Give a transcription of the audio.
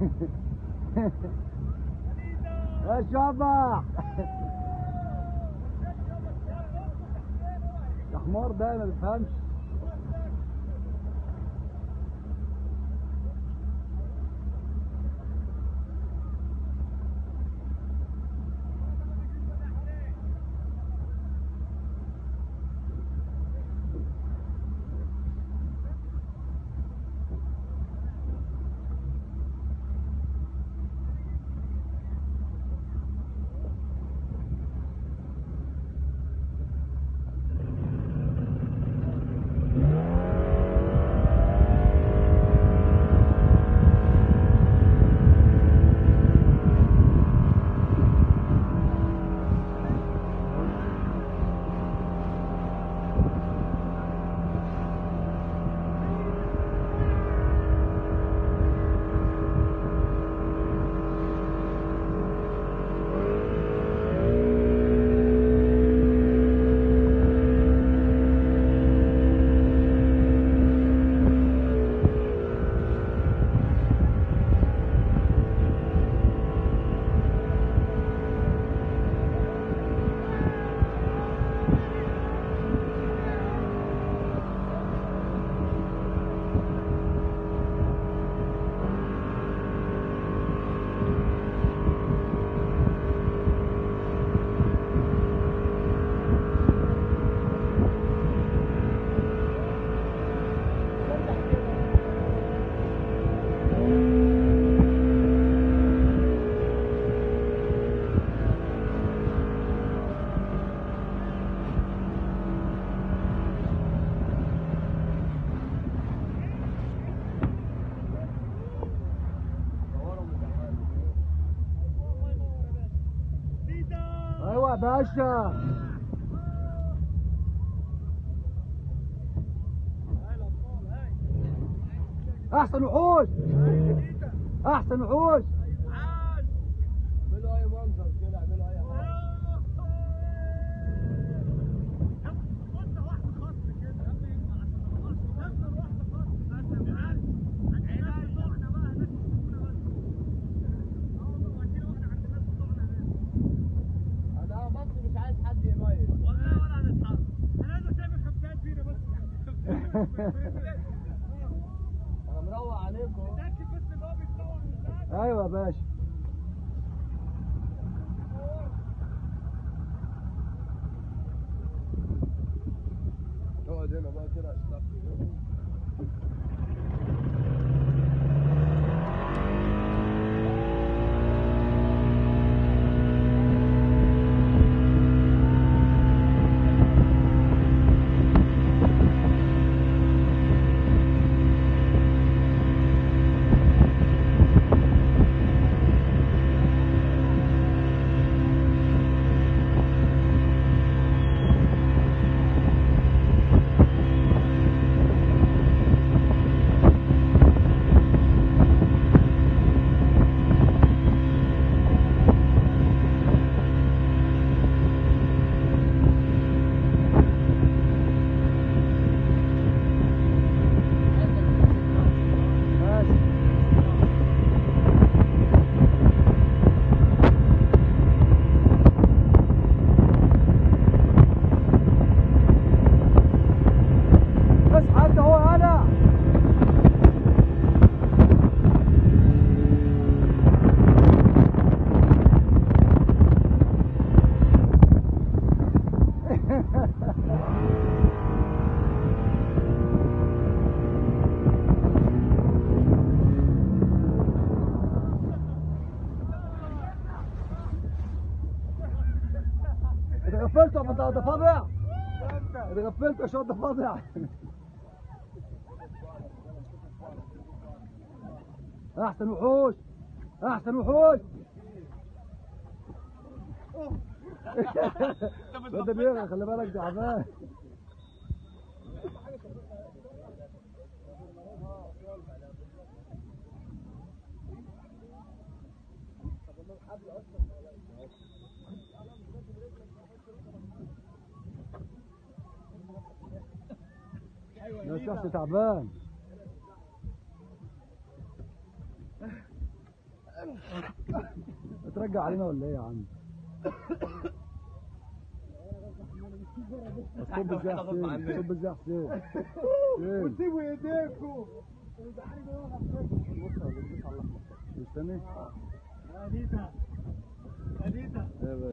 يا شبح يا حمار ده ما بيفهمش ايوه يا باشا احسن وحوش احسن وحوش اعملوا اي منظر كده اعملوا اي حاجه انا بس مش عايز حد يميز انا مروق عليكم ايوه يا باشا اقعد هنا بقى كده اشتغل ماشي بس حتى هو انا انت غفلت يا بنت ده فاضع انت غفلت يا شوط ده فاضع احسن وحوش احسن وحوش ده بيغرق خلي بالك تعبان ده شخص تعبان بترجع علينا ولا ايه يا عم؟ صب ازاي يا حسين صب ازاي يا حسين حسين وسيبوا ايديكم مستني انيتا انيتا ايه بقى